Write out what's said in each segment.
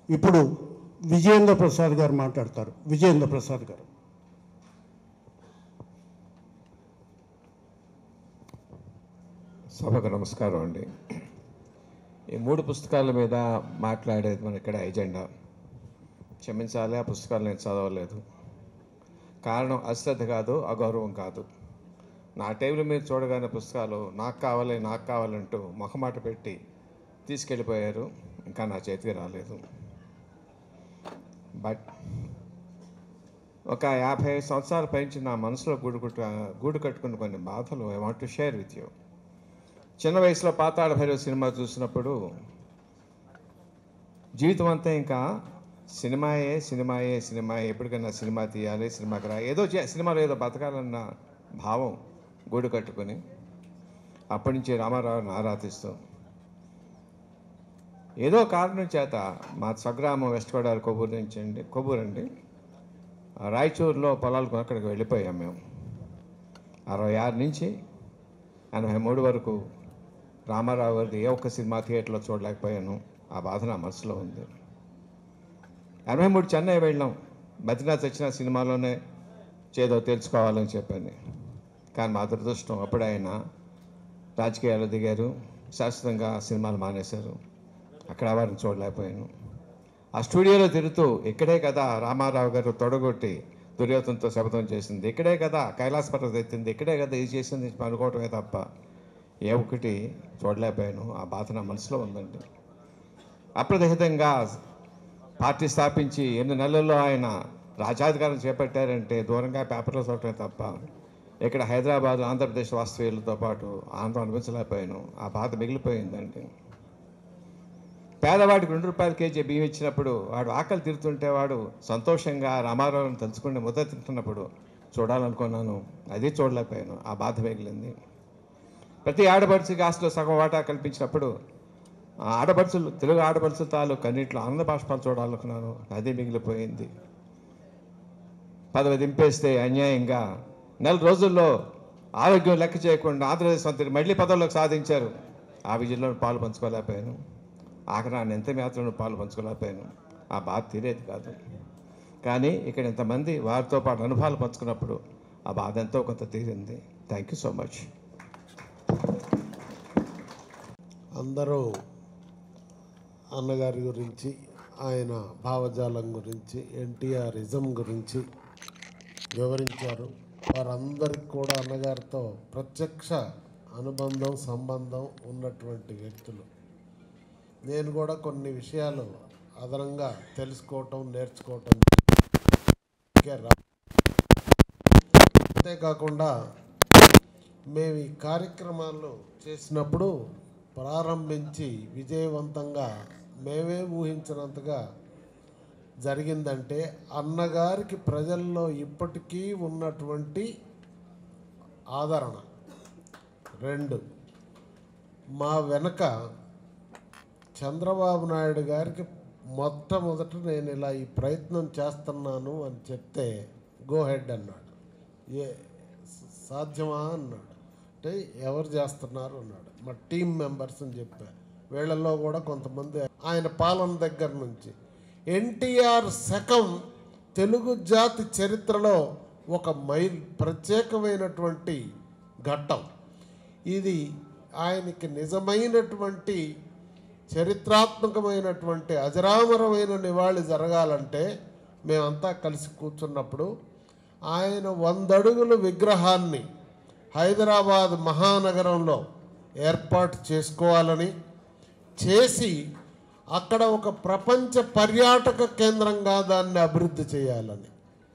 ఇప్పుడు విజయేంద్ర ప్రసాద్ గారు మాట్లాడతారు విజయేంద్ర ప్రసాద్ గారు సభకు నమస్కారం అండి ఈ మూడు పుస్తకాల మీద మాట్లాడేది మన ఇక్కడ ఎజెండా క్షమించాలి ఆ పుస్తకాలు నేను చదవలేదు కారణం అశ్రద్ధ కాదు అగౌరవం కాదు నా టేబుల్ మీద చూడగానే పుస్తకాలు నాకు కావాలి నాకు కావాలంటూ మొహమాట పెట్టి తీసుకెళ్ళిపోయారు ఇంకా నా చేతికి రాలేదు బట్ ఒక యాభై సంవత్సరాల పైనుంచి నా మనసులో గూడు కుట్ట గూడు కట్టుకున్న కొన్ని బాధలు I want to share with you చిన్న వయసులో పాతాళ భైరవ సినిమా చూసినప్పుడు జీవితం అంతా ఇంకా సినిమాయే సినిమాయే సినిమా ఎప్పటికైనా సినిమా తీయాలి సినిమాకి రా ఏదో చే సినిమాలో ఏదో బతకాలన్న భావం గూడు కట్టుకొని అప్పటి నుంచి రామారావుని ఆరాధిస్తూ ఏదో కారణం చేత మా స్వగ్రామం వెస్ట్ గోదావరి కొవ్వూరు నుంచి అండి కొవ్వూరు అండి ఆ రాయచూరులో పొలాలు కొని అక్కడికి వెళ్ళిపోయాం మేము అరవై ఆరు నుంచి ఎనభై మూడు వరకు రామారావు గారిది ఏ ఒక్క సినిమా థియేటర్లో చూడలేకపోయాను ఆ బాధ నా మనసులో ఉంది ఎనభై మూడు చెన్నై వెళ్ళాం బద్రీనాథ్ వచ్చిన సినిమాలోనే చేదో తెలుసుకోవాలని చెప్పాను కానీ మా దురదృష్టం అప్పుడు ఆయన రాజకీయాలు దిగారు శాశ్వతంగా సినిమాలు మానేశారు అక్కడ వారిని చూడలేకపోయాను ఆ స్టూడియోలో తిరుగుతూ ఇక్కడే కదా రామారావు గారు తొడగొట్టి దుర్యోధనతో శపథం చేసింది ఇక్కడే కదా కైలాస పర్వతం ఎత్తింది ఇక్కడే కదా ఇది చేసింది అనుకోవటమే తప్ప ఏ ఒక్కటి చూడలేకపోయాను ఆ బాధ నా మనసులో ఉందండి అప్రతిహితంగా పార్టీ స్థాపించి ఎనిమిది నెలల్లో ఆయన రాజాధికారం చేపట్టారంటే దూరంగా పేపర్లో చూడటమే తప్ప ఇక్కడ హైదరాబాద్ ఆంధ్రప్రదేశ్ వాస్తవ్యులతో పాటు ఆనందం అనిపించలేకపోయాను ఆ బాధ మిగిలిపోయిందండి పేదవాడికి రెండు రూపాయల కేజీ బియ్యం ఇచ్చినప్పుడు వాడు ఆకలి తీరుతుంటే వాడు సంతోషంగా రామారావుని తలుచుకుని ముద్ద తింటున్నప్పుడు చూడాలనుకున్నాను అది చూడలేకపోయాను ఆ బాధ మిగిలింది ప్రతి ఆడపడుచుకి ఆస్తిలో సగం వాటా కల్పించినప్పుడు ఆ ఆడపడుచులు తెలుగు ఆడపడుచు తాలూ కన్నింటిలో ఆనంద బాష్పాలు చూడాలనుకున్నాను అది మిగిలిపోయింది పదవి దింపేస్తే అన్యాయంగా నెల రోజుల్లో ఆరోగ్యం లెక్క చేయకుండా ఆంధ్రప్రదేశ్ మంత్రి మళ్ళీ పదవిలోకి సాధించారు ఆ విజయంలో పాలు పంచుకోలేకపోయాను ఆఖరి నేను ఎంత మాత్రం పాలు పంచుకోలేకపోయాను ఆ బాధ తీరేది కాదు కానీ ఇక్కడ ఇంతమంది వారితో పాటు అనుభవాలు పంచుకున్నప్పుడు ఆ బాధ ఎంతో కొంత తీరింది థ్యాంక్ యూ సో మచ్ అందరూ అన్నగారి గురించి ఆయన భావజాలం గురించి ఎన్టీఆర్ ఇజం గురించి వివరించారు వారందరికి కూడా అన్నగారితో ప్రత్యక్ష అనుబంధం సంబంధం ఉన్నటువంటి వ్యక్తులు నేను కూడా కొన్ని విషయాలు అదనంగా తెలుసుకోవటం నేర్చుకోవటం కే రా- అంతేకాకుండా మేము ఈ కార్యక్రమాలు చేసినప్పుడు ప్రారంభించి విజయవంతంగా మేమే ఊహించినంతగా జరిగిందంటే అన్నగారికి ప్రజల్లో ఇప్పటికీ ఉన్నటువంటి ఆదరణ రెండు మా వెనక చంద్రబాబు నాయుడు గారికి మొట్టమొదట నేను ఇలా ఈ ప్రయత్నం చేస్తున్నాను అని చెప్తే గో హెడ్ అన్నాడు ఏ స- సాధ్యమా అన్నాడు అంటే ఎవరు చేస్తున్నారు అన్నాడు మా టీం మెంబర్స్ అని చెప్పా వీళ్ళల్లో కూడా కొంతమంది ఆయన పాలన దగ్గర నుంచి ఎన్టీఆర్ శకం తెలుగు జాతి చరిత్రలో ఒక మైల్ ప్రత్యేకమైనటువంటి ఘట్టం ఇది ఆయనకి నిజమైనటువంటి చరిత్రాత్మకమైనటువంటి అజరామరమైన నివాళి జరగాలంటే మేమంతా కలిసి కూర్చున్నప్పుడు ఆయన వందడుగుల విగ్రహాన్ని హైదరాబాద్ మహానగరంలో ఏర్పాటు చేసుకోవాలని చేసి అక్కడ ఒక ప్రపంచ పర్యాటక కేంద్రంగా దాన్ని అభివృద్ధి చేయాలని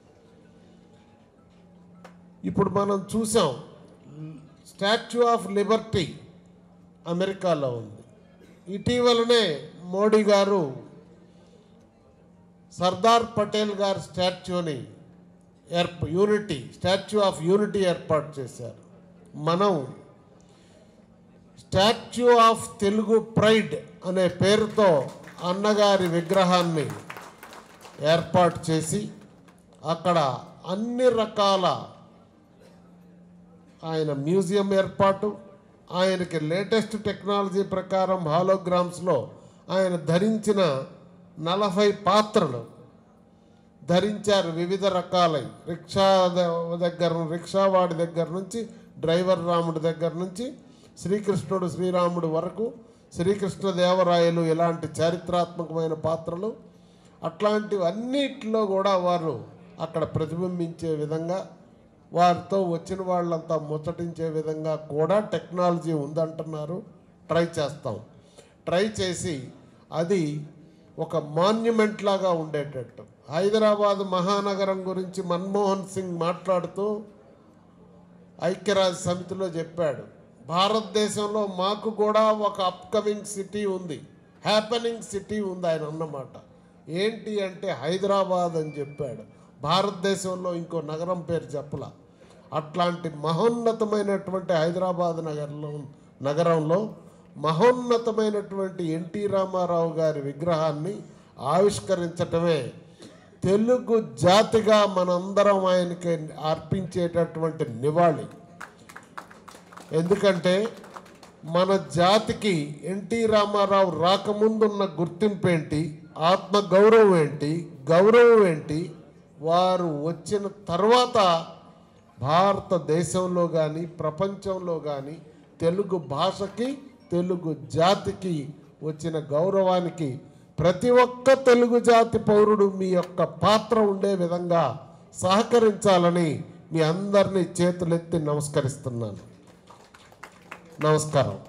ఇప్పుడు మనం చూసాం స్టాచ్యూ ఆఫ్ లిబర్టీ అమెరికాలో ఉంది ఇటీవలనే మోడీ గారు సర్దార్ పటేల్ గారి స్టాచ్యూని ఏర్ప యూనిటీ స్టాచ్యూ ఆఫ్ యూనిటీ ఏర్పాటు చేశారు మనం స్టాచ్యూ ఆఫ్ తెలుగు ప్రైడ్ అనే పేరుతో అన్నగారి విగ్రహాన్ని ఏర్పాటు చేసి అక్కడ అన్ని రకాల ఆయన మ్యూజియం ఏర్పాటు ఆయనకి లేటెస్ట్ టెక్నాలజీ ప్రకారం హాలోగ్రామ్స్లో ఆయన ధరించిన నలభై పాత్రలు ధరించారు వివిధ రకాలై రిక్షా ద- దగ్గర రిక్షా వాడి దగ్గర నుంచి డ్రైవర్ రాముడి దగ్గర నుంచి శ్రీకృష్ణుడు శ్రీరాముడు వరకు శ్రీకృష్ణ దేవరాయలు ఇలాంటి చారిత్రాత్మకమైన పాత్రలు అట్లాంటివన్నిటిలో కూడా వారు అక్కడ ప్రతిబింబించే విధంగా వారితో వచ్చిన వాళ్ళంతా ముచ్చటించే విధంగా కూడా టెక్నాలజీ ఉందంటున్నారు ట్రై చేస్తాం ట్రై చేసి అది ఒక మాన్యుమెంట్ లాగా ఉండేటట్టు హైదరాబాద్ మహానగరం గురించి మన్మోహన్ సింగ్ మాట్లాడుతూ ఐక్యరాజ్య సమితిలో చెప్పాడు భారతదేశంలో మాకు కూడా ఒక అప్కమింగ్ సిటీ ఉంది హ్యాపెనింగ్ సిటీ ఉంది ఆయన అన్నమాట ఏంటి అంటే హైదరాబాద్ అని చెప్పాడు భారతదేశంలో ఇంకో నగరం పేరు చెప్పలా అట్లాంటి మహోన్నతమైనటువంటి హైదరాబాద్ నగరంలో నగరంలో మహోన్నతమైనటువంటి ఎన్టీ రామారావు గారి విగ్రహాన్ని ఆవిష్కరించటమే తెలుగు జాతిగా మనందరం ఆయనకి అర్పించేటటువంటి నివాళి ఎందుకంటే మన జాతికి ఎన్టీ రామారావు రాకముందున్న గుర్తింపు ఏంటి ఆత్మ గౌరవం ఏంటి గౌరవం ఏంటి వారు వచ్చిన తర్వాత భారతదేశంలో కానీ ప్రపంచంలో కానీ తెలుగు భాషకి తెలుగు జాతికి వచ్చిన గౌరవానికి ప్రతి ఒక్క తెలుగు జాతి పౌరుడు మీ యొక్క పాత్ర ఉండే విధంగా సహకరించాలని మీ అందరినీ చేతులెత్తి నమస్కరిస్తున్నాను నమస్కారం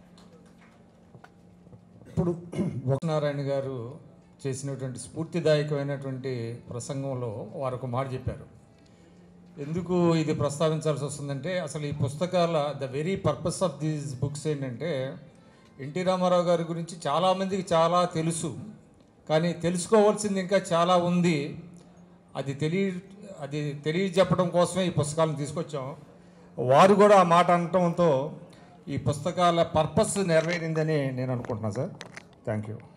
ఇప్పుడు నారాయణ గారు చేసినటువంటి స్ఫూర్తిదాయకమైనటువంటి ప్రసంగంలో వారు ఒక మాట చెప్పారు ఎందుకు ఇది ప్రస్తావించాల్సి వస్తుందంటే అసలు ఈ పుస్తకాల the very purpose of these books ఏంటంటే ఎన్టీ రామారావు గారి గురించి చాలామందికి చాలా తెలుసు కానీ తెలుసుకోవాల్సింది ఇంకా చాలా ఉంది అది తెలియ అది తెలియజెప్పడం కోసమే ఈ పుస్తకాలను తీసుకొచ్చాం వారు కూడా ఆ మాట అనటంతో ఈ పుస్తకాల పర్పస్ నెరవేరిందని నేను అనుకుంటున్నాను సార్ థ్యాంక్ యూ